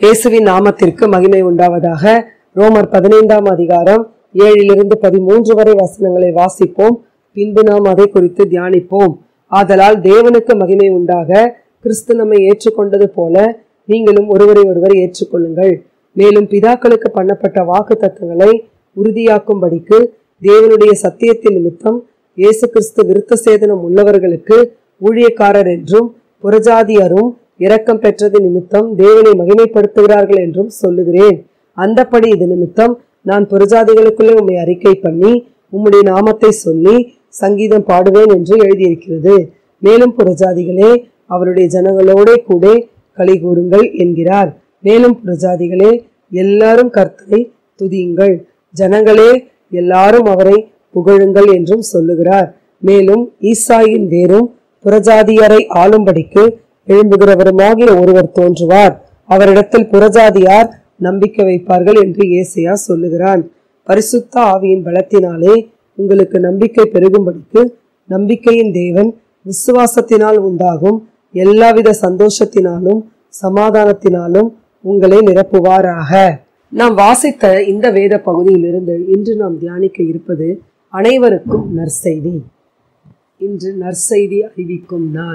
இயேசுவின் நாமத்திற்கு மகிமை உண்டாவதாக ரோமர் பதினைந்தாம் அதிகாரம் ஏழிலிருந்து பதிமூன்று வரை வசனங்களை வாசிப்போம் பின்பு நாம் அதை குறித்து தியானிப்போம் ஆதலால் தேவனுக்கு மகிமை உண்டாக கிறிஸ்து நம்மை ஏற்றுக்கொண்டது போல நீங்களும் ஒருவரை ஒருவர் ஏற்றுக்கொள்ளுங்கள் மேலும் பிதாக்களுக்கு பண்ணப்பட்ட வாக்கு தத்துவங்களை உறுதியாக்கும்படிக்கு தேவனுடைய சத்தியத்தின் நிமித்தம் இயேசு கிறிஸ்து விருத்த சேதனம் உள்ளவர்களுக்கு ஊழியக்காரர் என்றும் புறஜாதியரும் இரக்கம் பெற்றது நிமித்தம் தேவனை மகிமைப்படுத்துகிறார்கள் என்றும் சொல்லுகிறேன் அந்தப்படி இது நிமித்தம் நான் புறஜாதிகளுக்குள்ளே உம்மை அறிக்கை பண்ணி உம்முடைய நாமத்தை சொல்லி சங்கீதம் பாடுவேன் என்று எழுதியிருக்கிறது மேலும் புறஜாதிகளே அவருடைய ஜனங்களோடே கூட களி கூறுங்கள் என்கிறார் மேலும் புறஜாதிகளே எல்லாரும் கர்த்தரை துதியுங்கள் ஜனங்களே எல்லாரும் அவரை புகழுங்கள் என்றும் சொல்லுகிறார் மேலும் ஈசாயின் வேரும் புறஜாதியரை ஆளும்படிக்கு எழும்புகிறவருமாகிய ஒருவர் தோன்றுவார் அவரிடத்தில் புறஜாதியார் நம்பிக்கை வைப்பார்கள் என்று ஏசையா சொல்லுகிறான் பரிசுத்த ஆவியின் பலத்தினாலே உங்களுக்கு நம்பிக்கை பெருகும்படிக்கு நம்பிக்கையின் தேவன் விசுவாசத்தினால் உண்டாகும் எல்லாவித சந்தோஷத்தினாலும் சமாதானத்தினாலும் உங்களை நிரப்புவாராக நாம் வாசித்த இந்த வேத பகுதியிலிருந்து இன்று நாம் தியானிக்க இருப்பது அனைவருக்கும் நற்செய்தி இன்று நற்செய்தி அறிவிக்கும் நான்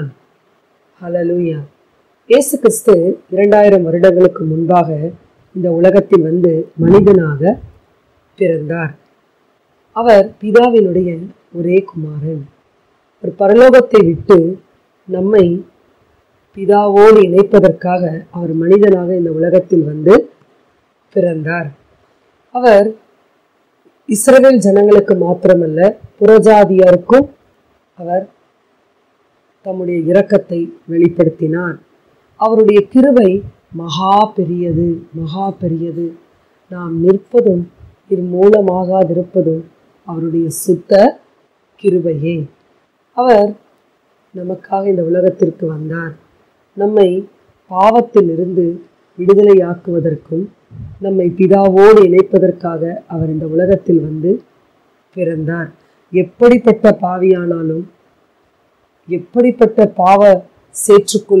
ஹலலூயா இயேசு கிறிஸ்து இரண்டாயிரம் வருடங்களுக்கு முன்பாக இந்த உலகத்தில் வந்து மனிதனாக பிறந்தார் அவர் பிதாவினுடைய ஒரே குமாரன் ஒரு பரலோகத்தை விட்டு நம்மை பிதாவோடு இணைப்பதற்காக அவர் மனிதனாக இந்த உலகத்தில் வந்து பிறந்தார் அவர் இஸ்ரவேல் ஜனங்களுக்கு மாத்திரமல்ல புறஜாதியருக்கும் அவர் தம்முடைய இரக்கத்தை வெளிப்படுத்தினார் அவருடைய கிருபை மகா பெரியது மகா பெரியது நாம் நிற்பதும் இது மூலமாகாதிருப்பதும் அவருடைய சுத்த கிருபையே அவர் நமக்காக இந்த உலகத்திற்கு வந்தார் நம்மை பாவத்திலிருந்து விடுதலையாக்குவதற்கும் நம்மை பிதாவோடு இணைப்பதற்காக அவர் இந்த உலகத்தில் வந்து பிறந்தார் எப்படிப்பட்ட பாவியானாலும் எப்படிப்பட்ட பாவ சேற்றுக்குள்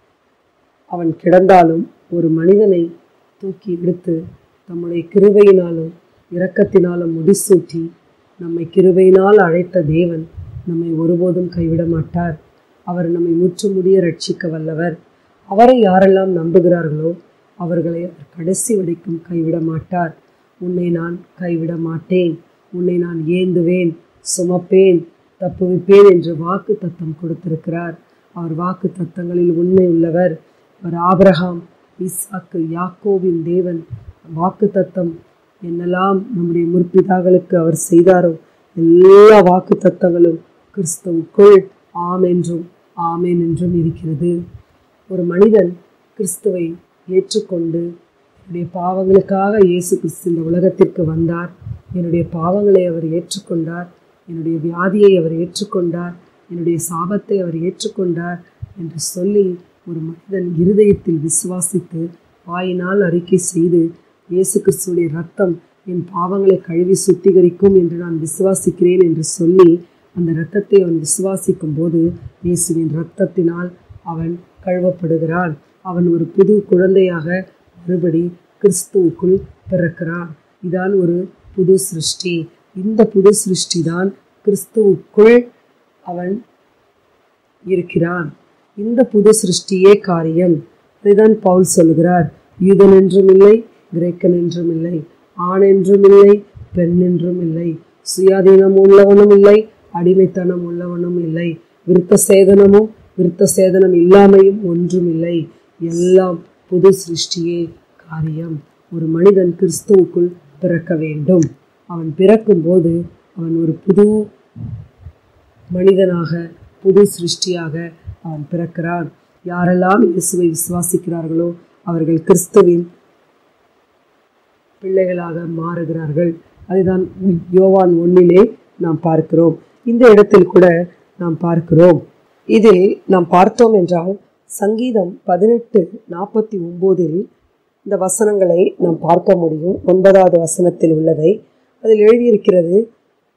அவன் கிடந்தாலும் ஒரு மனிதனை தூக்கி எடுத்து தம்முடைய கிருபையினாலும் இரக்கத்தினாலும் முடிசூட்டி நம்மை கிருபையினால் அழைத்த தேவன் நம்மை ஒருபோதும் கைவிட மாட்டார் அவர் நம்மை முற்றுமுடிய ரட்சிக்க வல்லவர் அவரை யாரெல்லாம் நம்புகிறார்களோ அவர்களை அவர் கடைசி வரைக்கும் கைவிட மாட்டார் உன்னை நான் கைவிட மாட்டேன் உன்னை நான் ஏந்துவேன் சுமப்பேன் தப்புவிப்பேன் என்று வாக்கு தத்தம் கொடுத்திருக்கிறார் அவர் வாக்கு தத்தங்களில் உண்மை உள்ளவர் அவர் ஆபிரகாம் ஈசாக்கு யாக்கோவின் தேவன் வாக்கு தத்தம் என்னெல்லாம் நம்முடைய முற்பிதாக்களுக்கு அவர் செய்தாரோ எல்லா வாக்கு தத்தங்களும் கிறிஸ்துவுக்குள் ஆம் என்றும் ஆமேன் என்றும் இருக்கிறது ஒரு மனிதன் கிறிஸ்துவை ஏற்றுக்கொண்டு என்னுடைய பாவங்களுக்காக இயேசு கிறிஸ்து இந்த உலகத்திற்கு வந்தார் என்னுடைய பாவங்களை அவர் ஏற்றுக்கொண்டார் என்னுடைய வியாதியை அவர் ஏற்றுக்கொண்டார் என்னுடைய சாபத்தை அவர் ஏற்றுக்கொண்டார் என்று சொல்லி ஒரு மனிதன் இருதயத்தில் விசுவாசித்து வாயினால் அறிக்கை செய்து இயேசு கிறிஸ்துடைய ரத்தம் என் பாவங்களை கழுவி சுத்திகரிக்கும் என்று நான் விசுவாசிக்கிறேன் என்று சொல்லி அந்த இரத்தத்தை அவன் விசுவாசிக்கும் போது இயேசுவின் இரத்தத்தினால் அவன் கழுவப்படுகிறான் அவன் ஒரு புது குழந்தையாக மறுபடி கிறிஸ்துவுக்குள் பிறக்கிறான் இதான் ஒரு புது சிருஷ்டி இந்த புது சிருஷ்டி தான் கிறிஸ்துவுக்குள் அவன் இருக்கிறான் இந்த புது சிருஷ்டியே காரியம் இதைதான் பவுல் சொல்கிறார் யூதன் என்றும் இல்லை கிரேக்கன் என்றும் இல்லை ஆண் என்றும் இல்லை பெண் என்றும் இல்லை சுயாதீனம் உள்ளவனும் இல்லை அடிமைத்தனம் உள்ளவனும் இல்லை விருத்த சேதனமும் விருத்த சேதனம் இல்லாமையும் ஒன்றும் இல்லை எல்லாம் புது சிருஷ்டியே காரியம் ஒரு மனிதன் கிறிஸ்துவுக்குள் பிறக்க வேண்டும் அவன் பிறக்கும்போது அவன் ஒரு புது மனிதனாக புது சிருஷ்டியாக அவன் பிறக்கிறான் யாரெல்லாம் இயேசுவை விசுவாசிக்கிறார்களோ அவர்கள் கிறிஸ்துவின் பிள்ளைகளாக மாறுகிறார்கள் அதுதான் யோவான் ஒன்னிலே நாம் பார்க்கிறோம் இந்த இடத்தில் கூட நாம் பார்க்கிறோம் இதில் நாம் பார்த்தோம் என்றால் சங்கீதம் பதினெட்டு நாற்பத்தி ஒம்போதில் இந்த வசனங்களை நாம் பார்க்க முடியும் ஒன்பதாவது வசனத்தில் உள்ளதை அதில் எழுதியிருக்கிறது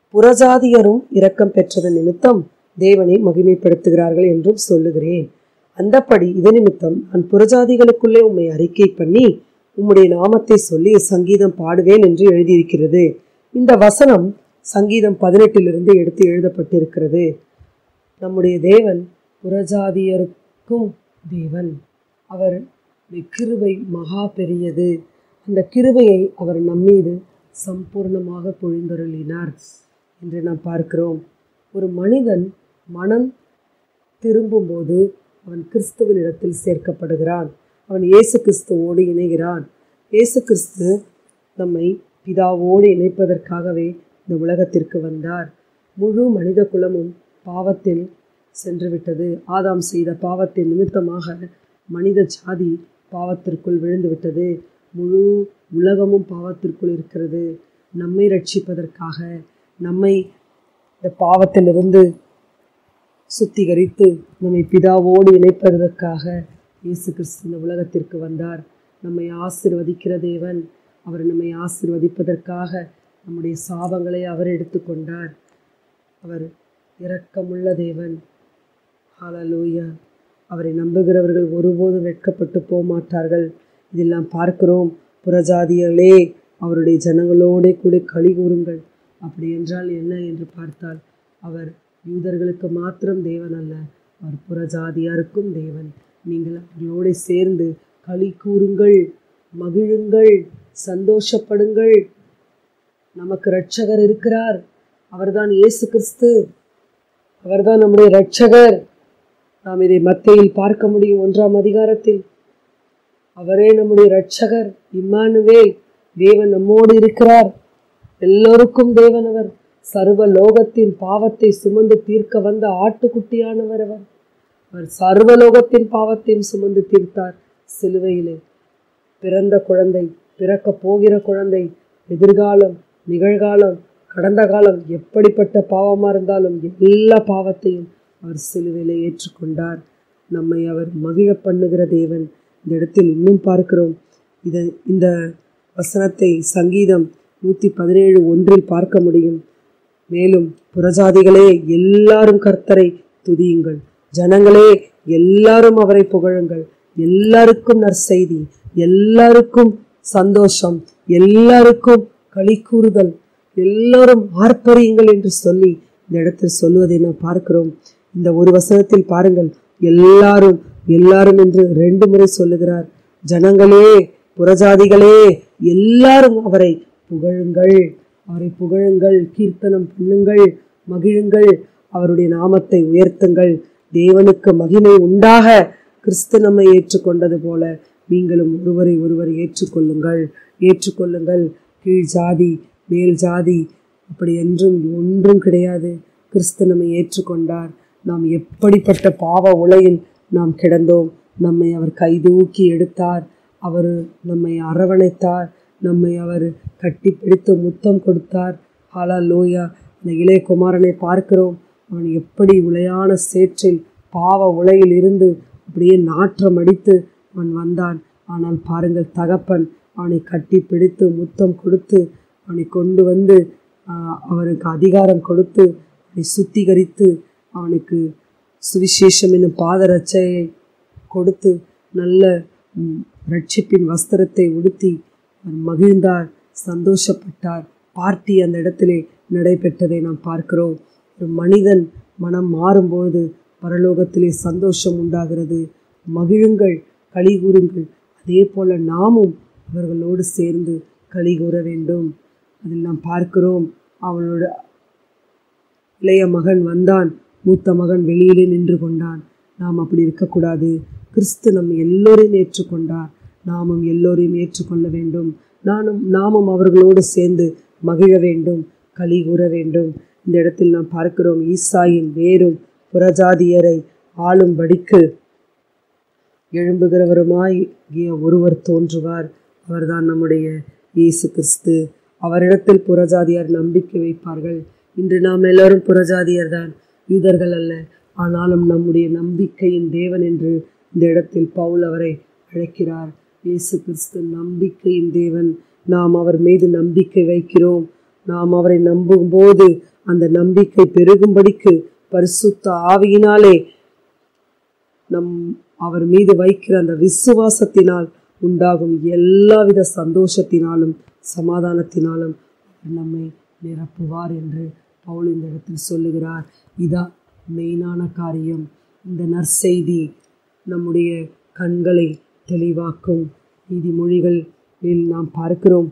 புறஜாதியரும் இரக்கம் பெற்றது நிமித்தம் தேவனை மகிமைப்படுத்துகிறார்கள் என்றும் சொல்லுகிறேன் அந்தப்படி இது நிமித்தம் நான் புறஜாதிகளுக்குள்ளே உம்மை அறிக்கை பண்ணி உம்முடைய நாமத்தை சொல்லி சங்கீதம் பாடுவேன் என்று எழுதியிருக்கிறது இந்த வசனம் சங்கீதம் பதினெட்டிலிருந்து எடுத்து எழுதப்பட்டிருக்கிறது நம்முடைய தேவன் புறஜாதியருக்கும் தேவன் அவர் கிருபை மகா பெரியது அந்த கிருபையை அவர் நம்மீது சம்பூர்ணமாக பொழிந்தருளினார் என்று நாம் பார்க்கிறோம் ஒரு மனிதன் மனம் திரும்பும்போது அவன் கிறிஸ்துவனிடத்தில் சேர்க்கப்படுகிறான் அவன் இயேசு கிறிஸ்துவோடு இணைகிறான் இயேசு கிறிஸ்து நம்மை பிதாவோடு இணைப்பதற்காகவே இந்த உலகத்திற்கு வந்தார் முழு மனித குலமும் பாவத்தில் சென்றுவிட்டது ஆதாம் செய்த பாவத்தின் நிமித்தமாக மனித ஜாதி பாவத்திற்குள் விழுந்து விட்டது முழு உலகமும் பாவத்திற்குள் இருக்கிறது நம்மை ரட்சிப்பதற்காக நம்மை இந்த பாவத்திலிருந்து சுத்திகரித்து நம்மை பிதாவோடு இணைப்பதற்காக இயேசு கிறிஸ்து இந்த உலகத்திற்கு வந்தார் நம்மை ஆசிர்வதிக்கிற தேவன் அவர் நம்மை ஆசிர்வதிப்பதற்காக நம்முடைய சாபங்களை அவர் எடுத்துக்கொண்டார் அவர் இரக்கமுள்ள தேவன் ஹalleluya அவரை நம்புகிறவர்கள் ஒருபோதும் வெட்கப்பட்டு போக மாட்டார்கள் இதில் நாம் பார்க்கிறோம் புறஜாதியர்களே அவருடைய ஜனங்களோடே கூட களி கூறுங்கள் அப்படி என்றால் என்ன என்று பார்த்தால் அவர் யூதர்களுக்கு மாத்திரம் தேவன் அல்ல அவர் புறஜாதியாருக்கும் தேவன் நீங்கள் அவர்களோடு சேர்ந்து களி கூறுங்கள் மகிழுங்கள் சந்தோஷப்படுங்கள் நமக்கு இரட்சகர் இருக்கிறார் அவர்தான் இயேசு கிறிஸ்து அவர்தான் நம்முடைய இரட்சகர் நாம் இதை மத்தையில் பார்க்க முடியும் ஒன்றாம் அதிகாரத்தில் அவரே நம்முடைய இரட்சகர் இம்மானுவேல் தேவன் நம்மோடு இருக்கிறார் எல்லோருக்கும் தேவன் அவர் சர்வ லோகத்தின் பாவத்தை சுமந்து தீர்க்க வந்த ஆட்டுக்குட்டியானவர் அவர் அவர் சர்வலோகத்தின் பாவத்தையும் சுமந்து தீர்த்தார் சிலுவையிலே பிறந்த குழந்தை பிறக்க போகிற குழந்தை எதிர்காலம் நிகழ்காலம் கடந்த காலம் எப்படிப்பட்ட பாவமா இருந்தாலும் எல்லா பாவத்தையும் அவர் சிலுவையிலே ஏற்றுக்கொண்டார் நம்மை அவர் மகிழ பண்ணுகிற தேவன் இந்த இடத்தில் இன்னும் பார்க்கிறோம் இதை இந்த வசனத்தை சங்கீதம் நூற்றி பதினேழு ஒன்றில் பார்க்க முடியும் மேலும் புறஜாதிகளே எல்லாரும் கர்த்தரை துதியுங்கள் ஜனங்களே எல்லாரும் அவரை புகழுங்கள் எல்லாருக்கும் நற்செய்தி எல்லாருக்கும் சந்தோஷம் எல்லாருக்கும் களி கூறுதல் எல்லாரும் ஆர்ப்பரியுங்கள் என்று சொல்லி இந்த இடத்தில் சொல்லுவதை நாம் பார்க்கிறோம் இந்த ஒரு வசனத்தில் பாருங்கள் எல்லாரும் எல்லாரும் என்று ரெண்டு முறை சொல்லுகிறார் ஜனங்களே புறஜாதிகளே எல்லாரும் அவரை புகழுங்கள் அவரை புகழுங்கள் கீர்த்தனம் பண்ணுங்கள் மகிழுங்கள் அவருடைய நாமத்தை உயர்த்துங்கள் தேவனுக்கு மகிமை உண்டாக கிறிஸ்து நம்மை ஏற்றுக்கொண்டது போல நீங்களும் ஒருவரை ஒருவர் ஏற்றுக்கொள்ளுங்கள் ஏற்றுக்கொள்ளுங்கள் கீழ் ஜாதி மேல் ஜாதி அப்படி என்றும் ஒன்றும் கிடையாது கிறிஸ்து நம்மை ஏற்றுக்கொண்டார் நாம் எப்படிப்பட்ட பாவ உலகில் நாம் கிடந்தோம் நம்மை அவர் கைதூக்கி எடுத்தார் அவர் நம்மை அரவணைத்தார் நம்மை அவர் கட்டி பிடித்து முத்தம் கொடுத்தார் ஹாலா லோயா அந்த இளைய குமாரனை பார்க்கிறோம் அவன் எப்படி உளையான சேற்றில் பாவ உலையில் இருந்து அப்படியே நாற்றம் அடித்து அவன் வந்தான் ஆனால் பாருங்கள் தகப்பன் அவனை கட்டி பிடித்து முத்தம் கொடுத்து அவனை கொண்டு வந்து ஆஹ், அவனுக்கு அதிகாரம் கொடுத்து அவனை சுத்திகரித்து அவனுக்கு சுவிசேஷம் என்னும் பாதரட்சையை கொடுத்து நல்ல ம், ரட்சிப்பின் வஸ்திரத்தை உடுத்தி அவர் மகிழ்ந்தார் சந்தோஷப்பட்டார் பார்ட்டி அந்த இடத்திலே நடைபெற்றதை நாம் பார்க்கிறோம் ஒரு மனிதன் மனம் மாறும்போது பரலோகத்திலே சந்தோஷம் உண்டாகிறது மகிழுங்கள் களி கூறுங்கள் அதே போல நாமும் அவர்களோடு சேர்ந்து களி கூற வேண்டும் அதில் நாம் பார்க்கிறோம் அவனோட இளைய மகன் வந்தான் மூத்த மகன் வெளியிலே நின்று கொண்டான் நாம் அப்படி இருக்கக்கூடாது கிறிஸ்து நம் எல்லோரையும் ஏற்றுக்கொண்டார் நாமும் எல்லோரையும் ஏற்றுக்கொள்ள வேண்டும் நானும் நாமும் அவர்களோடு சேர்ந்து மகிழ வேண்டும் களி கூற வேண்டும் இந்த இடத்தில் நாம் பார்க்கிறோம் ஈசாயின் வேரும் புறஜாதியரை ஆளும்படிக்கு எழும்புகிறவருமாகிய ஒருவர் தோன்றுவார் அவர்தான் நம்முடைய இயேசு கிறிஸ்து அவரிடத்தில் புறஜாதியார் நம்பிக்கை வைப்பார்கள் இன்று நாம் எல்லாரும் புறஜாதியர் தான் யூதர்கள் அல்ல ஆனாலும் நம்முடைய நம்பிக்கையின் தேவன் என்று இந்த இடத்தில் பவுல் அவரை அழைக்கிறார் இயேசு கிறிஸ்து நம்பிக்கையின் தேவன் நாம் அவர் மீது நம்பிக்கை வைக்கிறோம் நாம் அவரை நம்பும்போது அந்த நம்பிக்கை பெருகும்படிக்கு பரிசுத்த ஆவியினாலே நம் அவர் மீது வைக்கிற அந்த விசுவாசத்தினால் உண்டாகும் எல்லாவித சந்தோஷத்தினாலும் சமாதானத்தினாலும் அவர் நம்மை நிரப்புவார் என்று பவுல் இந்த இடத்தில் சொல்லுகிறார் இதான் மெயினான காரியம் இந்த நற்செய்தி நம்முடைய கண்களை தெளிவாக்கும் நீதிமொழிகளில் நாம் பார்க்கிறோம்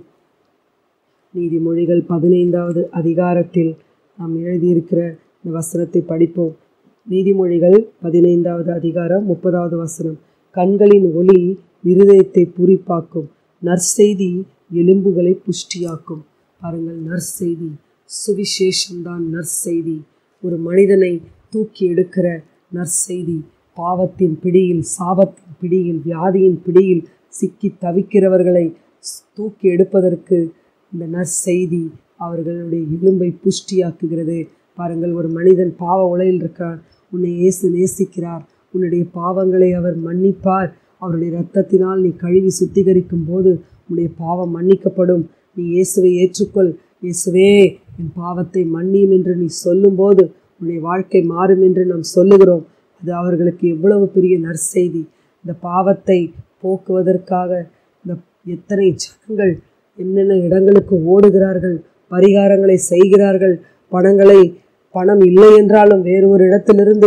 நீதிமொழிகள் பதினைந்தாவது அதிகாரத்தில் நாம் எழுதியிருக்கிற இந்த வசனத்தை படிப்போம் நீதிமொழிகள் பதினைந்தாவது அதிகாரம் முப்பதாவது வசனம் கண்களின் ஒளி இருதயத்தை பூரிப்பாக்கும் நற்செய்தி எலும்புகளை புஷ்டியாக்கும் பாருங்கள் நற்செய்தி சுவிசேஷம்தான் நற்செய்தி ஒரு மனிதனை தூக்கி எடுக்கிற நற்செய்தி பாவத்தின் பிடியில் சாபத்தின் பிடியில் வியாதியின் பிடியில் சிக்கி தவிக்கிறவர்களை தூக்கி எடுப்பதற்கு இந்த நற்செய்தி அவர்களுடைய எலும்பை புஷ்டியாக்குகிறது பாருங்கள் ஒரு மனிதன் பாவ உலையில் இருக்கிறான் உன்னை இயேசு நேசிக்கிறார் உன்னுடைய பாவங்களை அவர் மன்னிப்பார் அவருடைய இரத்தத்தினால் நீ கழுவி சுத்திகரிக்கும் போது உன்னுடைய பாவம் மன்னிக்கப்படும் நீ இயேசுவை ஏற்றுக்கொள் இயேசுவே என் பாவத்தை மன்னியும் என்று நீ சொல்லும்போது உன்னுடைய வாழ்க்கை மாறும் என்று நாம் சொல்லுகிறோம் அது அவர்களுக்கு எவ்வளவு பெரிய நற்செய்தி இந்த பாவத்தை போக்குவதற்காக இந்த எத்தனை ஜனங்கள் என்னென்ன இடங்களுக்கு ஓடுகிறார்கள் பரிகாரங்களை செய்கிறார்கள் பணங்களை பணம் இல்லை என்றாலும் வேறு ஒரு இடத்திலிருந்து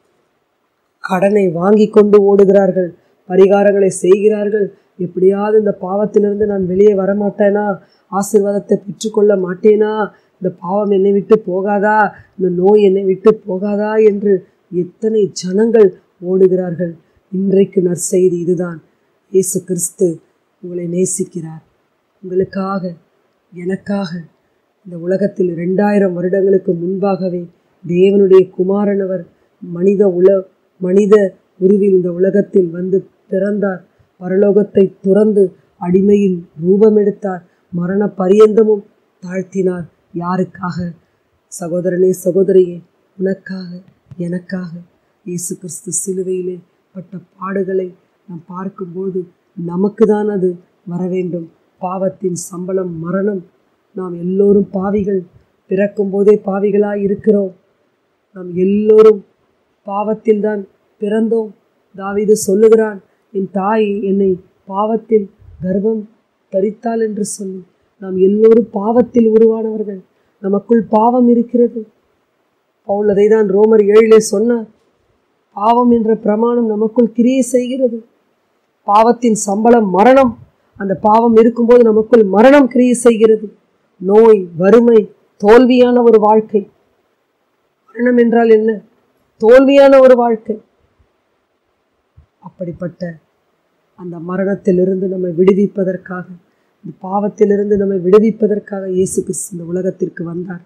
கடனை வாங்கி கொண்டு ஓடுகிறார்கள் பரிகாரங்களை செய்கிறார்கள் எப்படியாவது இந்த பாவத்திலிருந்து நான் வெளியே வரமாட்டேனா ஆசிர்வாதத்தை பெற்றுக்கொள்ள மாட்டேனா இந்த பாவம் என்னை விட்டு போகாதா இந்த நோய் என்னை விட்டு போகாதா என்று எத்தனை ஜனங்கள் ஓடுகிறார்கள் இன்றைக்கு நற்செய்தி இதுதான் இயேசு கிறிஸ்து உங்களை நேசிக்கிறார் உங்களுக்காக எனக்காக இந்த உலகத்தில் ரெண்டாயிரம் வருடங்களுக்கு முன்பாகவே தேவனுடைய குமாரனவர் மனித உல மனித உருவில் இந்த உலகத்தில் வந்து பிறந்தார் பரலோகத்தை துறந்து அடிமையில் ரூபமெடுத்தார் மரண பரியந்தமும் தாழ்த்தினார் யாருக்காக சகோதரனே சகோதரியே உனக்காக எனக்காக இயேசு கிறிஸ்து சிலுவையிலே பட்ட பாடுகளை நாம் பார்க்கும்போது நமக்கு தான் அது வர வேண்டும் பாவத்தின் சம்பளம் மரணம் நாம் எல்லோரும் பாவிகள் பிறக்கும் போதே பாவிகளாய் இருக்கிறோம் நாம் எல்லோரும் பாவத்தில் தான் பிறந்தோம் தாவீது சொல்லுகிறான் என் தாய் என்னை பாவத்தில் கர்ப்பம் தரித்தாள் என்று சொல்லி நாம் எல்லோரும் பாவத்தில் உருவானவர்கள் நமக்குள் பாவம் இருக்கிறது பவுல் அதை தான் ரோமர் ஏழிலே சொன்னார் பாவம் என்ற பிரமாணம் நமக்குள் கிரியை செய்கிறது பாவத்தின் சம்பளம் மரணம் அந்த பாவம் இருக்கும்போது நமக்குள் மரணம் கிரியை செய்கிறது நோய் வறுமை தோல்வியான ஒரு வாழ்க்கை மரணம் என்றால் என்ன தோல்வியான ஒரு வாழ்க்கை அப்படிப்பட்ட அந்த மரணத்திலிருந்து நம்மை விடுவிப்பதற்காக இந்த பாவத்திலிருந்து நம்மை விடுவிப்பதற்காக இயேசு கிறிஸ்து இந்த உலகத்திற்கு வந்தார்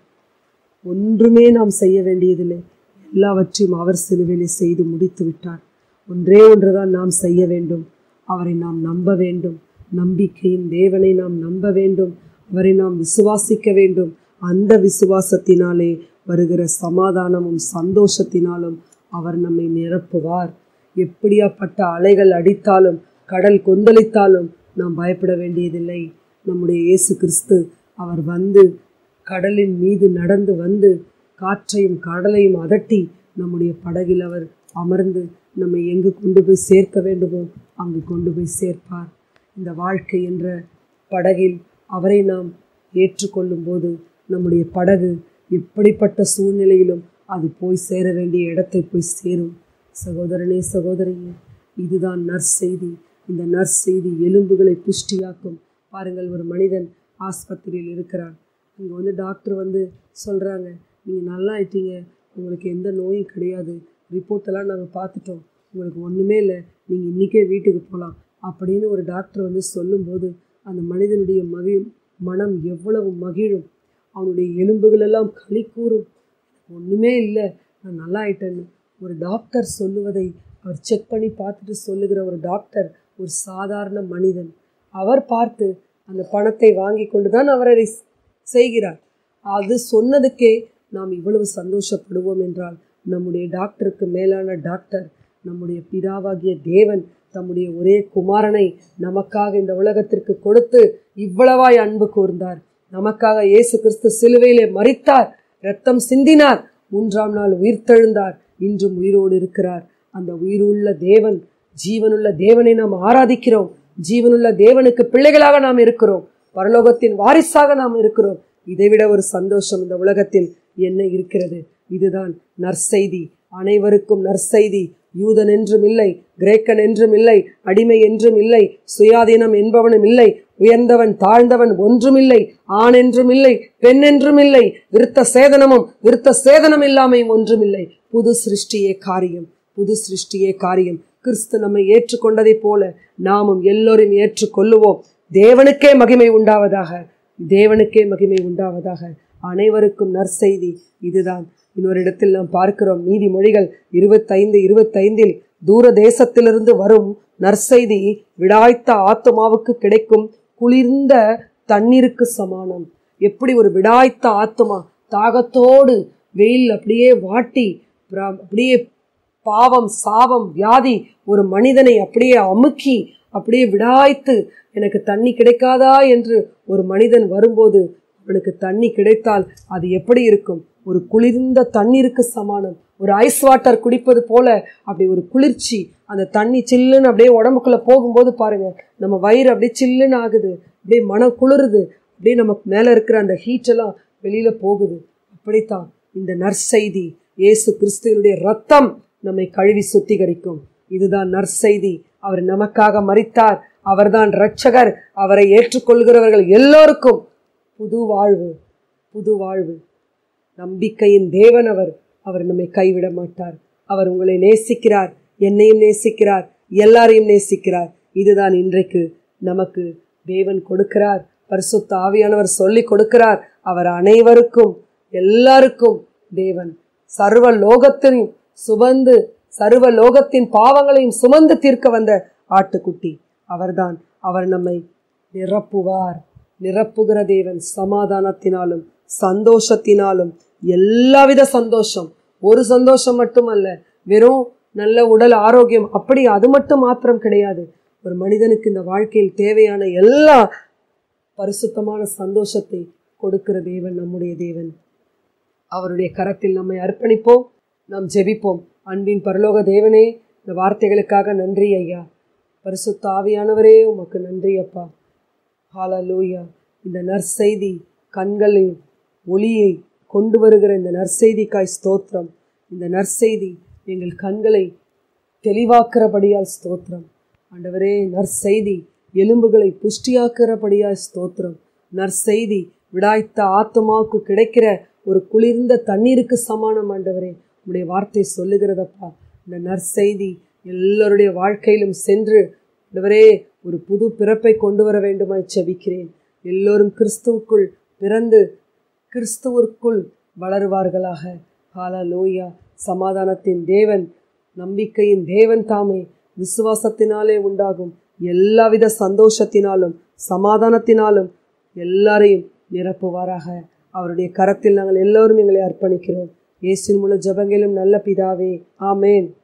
ஒன்றுமே நாம் செய்ய வேண்டியதில்லை எல்லாவற்றையும் அவர் சிலுவையிலே செய்து முடித்து விட்டார் ஒன்றே ஒன்றுதான் நாம் செய்ய வேண்டும் அவரை நாம் நம்ப வேண்டும் நம்பிக்கையின் தேவனை நாம் நம்ப வேண்டும் அவரை நாம் விசுவாசிக்க வேண்டும் அந்த விசுவாசத்தினாலே வருகிற சமாதானமும் சந்தோஷத்தினாலும் அவர் நம்மை நிரப்புவார் எப்படியாப்பட்ட அலைகள் அடித்தாலும் கடல் கொந்தளித்தாலும் நாம் பயப்பட வேண்டியதில்லை நம்முடைய இயேசு கிறிஸ்து அவர் வந்து கடலின் மீது நடந்து வந்து காற்றையும் கடலையும் அதட்டி நம்முடைய படகில் அவர் அமர்ந்து நம்மை எங்கு கொண்டு போய் சேர்க்க வேண்டுமோ அங்கு கொண்டு போய் சேர்ப்பார் இந்த வாழ்க்கை என்ற படகில் அவரை நாம் ஏற்றுக்கொள்ளும் போது நம்முடைய படகு எப்படிப்பட்ட சூழ்நிலையிலும் அது போய் சேர வேண்டிய இடத்தை போய் சேரும் சகோதரனே சகோதரியே இதுதான் நற்செய்தி இந்த நற்செய்தி எலும்புகளை புஷ்டியாக்கும் பாருங்கள் ஒரு மனிதன் ஆஸ்பத்திரியில் இருக்கிறான் இங்கே வந்து டாக்டர் வந்து சொல்கிறாங்க நீங்கள் நல்லா ஆயிட்டீங்க உங்களுக்கு எந்த நோயும் கிடையாது ரிப்போர்ட்டெல்லாம் நாங்கள் பார்த்துட்டோம் உங்களுக்கு ஒன்றுமே இல்லை நீங்கள் இன்றைக்கே வீட்டுக்கு போகலாம் அப்படின்னு ஒரு டாக்டர் வந்து சொல்லும்போது அந்த மனிதனுடைய மகிழும் மனம் எவ்வளவு மகிழும் அவனுடைய எலும்புகளெல்லாம் களி கூறும் ஒன்றுமே இல்லை நான் நல்லா ஆயிட்டேன்னு ஒரு டாக்டர் சொல்லுவதை அவர் செக் பண்ணி பார்த்துட்டு சொல்லுகிற ஒரு டாக்டர் ஒரு சாதாரண மனிதன் அவர் பார்த்து அந்த பணத்தை வாங்கி கொண்டு தான் அவர் அதை செய்கிறார் அது சொன்னதுக்கே நாம் இவ்வளவு சந்தோஷப்படுவோம் என்றால் நம்முடைய டாக்டருக்கு மேலான டாக்டர் நம்முடைய பிதாவாகிய தேவன் தம்முடைய ஒரே குமாரனை நமக்காக இந்த உலகத்திற்கு கொடுத்து இவ்வளவாய் அன்பு கூர்ந்தார் நமக்காக இயேசு கிறிஸ்து சிலுவையிலே மறித்தார் இரத்தம் சிந்தினார் மூன்றாம் நாள் உயிர்த்தெழுந்தார் இன்றும் உயிரோடு இருக்கிறார் அந்த உயிருள்ள தேவன் ஜீவனுள்ள தேவனை நாம் ஆராதிக்கிறோம் ஜீவனுள்ள தேவனுக்கு பிள்ளைகளாக நாம் இருக்கிறோம் பரலோகத்தின் வாரிசாக நாம் இருக்கிறோம் இதைவிட ஒரு சந்தோஷம் இந்த உலகத்தில் என்ன இருக்கிறது இதுதான் நற்செய்தி அனைவருக்கும் நற்செய்தி யூதன் என்றும் இல்லை கிரேக்கன் என்றும் இல்லை அடிமை என்றும் இல்லை சுயாதீனம் என்பவனும் இல்லை உயர்ந்தவன் தாழ்ந்தவன் ஒன்றும் இல்லை ஆண் என்றும் இல்லை பெண் என்றும் இல்லை விருத்த சேதனமும் விருத்த சேதனம் இல்லாமையும் ஒன்றும் இல்லை புது சிருஷ்டியே காரியம் புது சிருஷ்டியே காரியம் கிறிஸ்து நம்மை ஏற்றுக்கொண்டதைப் போல நாமும் எல்லோரும் ஏற்றுக்கொள்ளுவோம் தேவனுக்கே மகிமை உண்டாவதாக தேவனுக்கே மகிமை உண்டாவதாக அனைவருக்கும் நற்செய்தி இதுதான் இன்னொரு இடத்தில் நாம் பார்க்கிறோம் நீதிமொழிகள் இருபத்தைந்து இருபத்தைந்தில் தூர தேசத்திலிருந்து வரும் நற்செய்தி விடாய்த்த ஆத்மாவுக்கு கிடைக்கும் குளிர்ந்த தண்ணீருக்கு சமானம் எப்படி ஒரு விடாய்த்த ஆத்மா தாகத்தோடு வெயில் அப்படியே வாட்டி அப்புறம் அப்படியே பாவம் சாபம் வியாதி ஒரு மனிதனை அப்படியே அமுக்கி அப்படியே விடாய்த்து எனக்கு தண்ணி கிடைக்காதா என்று ஒரு மனிதன் வரும்போது அவனுக்கு தண்ணி கிடைத்தால் அது எப்படி இருக்கும் ஒரு குளிர்ந்த தண்ணீருக்கு சமானம் ஒரு ஐஸ் வாட்டர் குடிப்பது போல அப்படி ஒரு குளிர்ச்சி அந்த தண்ணி சில்லுன்னு அப்படியே உடம்புக்குள்ள போகும்போது பாருங்க நம்ம வயிறு அப்படியே சில்லுன்னு ஆகுது அப்படியே மனம் குளிருது அப்படியே நமக்கு மேல இருக்கிற அந்த ஹீட் எல்லாம் வெளியில போகுது அப்படித்தான் இந்த நற்செய்தி இயேசு கிறிஸ்துவனுடைய ரத்தம் நம்மை கழுவி சுத்திகரிக்கும் இதுதான் நற்செய்தி அவர் நமக்காக மரித்தார் அவர்தான் இரட்சகர் அவரை ஏற்றுக்கொள்கிறவர்கள் எல்லோருக்கும் புது வாழ்வு புது வாழ்வு நம்பிக்கையின் தேவன் அவர் அவர் நம்மை கைவிட மாட்டார் அவர் உங்களை நேசிக்கிறார் என்னையும் நேசிக்கிறார் எல்லாரையும் நேசிக்கிறார் இதுதான் இன்றைக்கு நமக்கு தேவன் கொடுக்கிறார் பரிசுத்த ஆவியானவர் சொல்லி கொடுக்கிறார் அவர் அனைவருக்கும் எல்லாருக்கும் தேவன் சர்வ லோகத்தையும் சுமந்து சர்வ லோகத்தின் பாவங்களையும் சுமந்து தீர்க்க வந்த ஆட்டுக்குட்டி அவர்தான் அவர் நம்மை நிரப்புவார் நிரப்புகிற தேவன் சமாதானத்தினாலும் சந்தோஷத்தினாலும் எல்லாவித சந்தோஷம் ஒரு சந்தோஷம் மட்டுமல்ல வெறும் நல்ல உடல் ஆரோக்கியம் அப்படி அது மட்டும் மாத்திரம் கிடையாது ஒரு மனிதனுக்கு இந்த வாழ்க்கையில் தேவையான எல்லா பரிசுத்தமான சந்தோஷத்தை கொடுக்கிற தேவன் நம்முடைய தேவன் அவருடைய கரத்தில் நம்மை அர்ப்பணிப்போம் நாம் ஜெபிப்போம் அன்பின் பரலோக தேவனே இந்த வார்த்தைகளுக்காக நன்றி ஐயா பரிசுத்த ஆவியானவரே உமக்கு நன்றி அப்பா ஹாலலூயா இந்த நற்செய்தி கண்களில் ஒளியை கொண்டு வருகிற இந்த நற்செய்திக்காய் ஸ்தோத்திரம் இந்த நற்செய்தி எங்கள் கண்களை தெளிவாக்குறபடியால் ஸ்தோத்திரம் ஆண்டவரே நற்செய்தி எலும்புகளை புஷ்டியாக்குறபடியால் ஸ்தோத்திரம் நற்செய்தி விடாய்த்த ஆத்மாவுக்கு கிடைக்கிற ஒரு குளிர்ந்த தண்ணீருக்கு சமானம் ஆண்டவரே உடைய வார்த்தை சொல்லுகிறதப்பா இந்த நற்செய்தி எல்லோருடைய வாழ்க்கையிலும் சென்று ஆண்டவரே ஒரு புது பிறப்பை கொண்டு வர வேண்டுமாய் செபிக்கிறேன் எல்லோரும் கிறிஸ்துவுக்குள் பிறந்து கிறிஸ்துவிற்குள் வளருவார்களாக ஹாலலூயா சமாதானத்தின் தேவன் நம்பிக்கையின் தேவன் தாமே விசுவாசத்தினாலே உண்டாகும் எல்லாவித சந்தோஷத்தினாலும் சமாதானத்தினாலும் எல்லாரையும் நிரப்புவாராக அவருடைய கரத்தில் நாங்கள் எல்லோரும் எங்களை அர்ப்பணிக்கிறோம் இயேசின் மூல ஜபங்களிலும் நல்ல பிதாவே ஆமேன்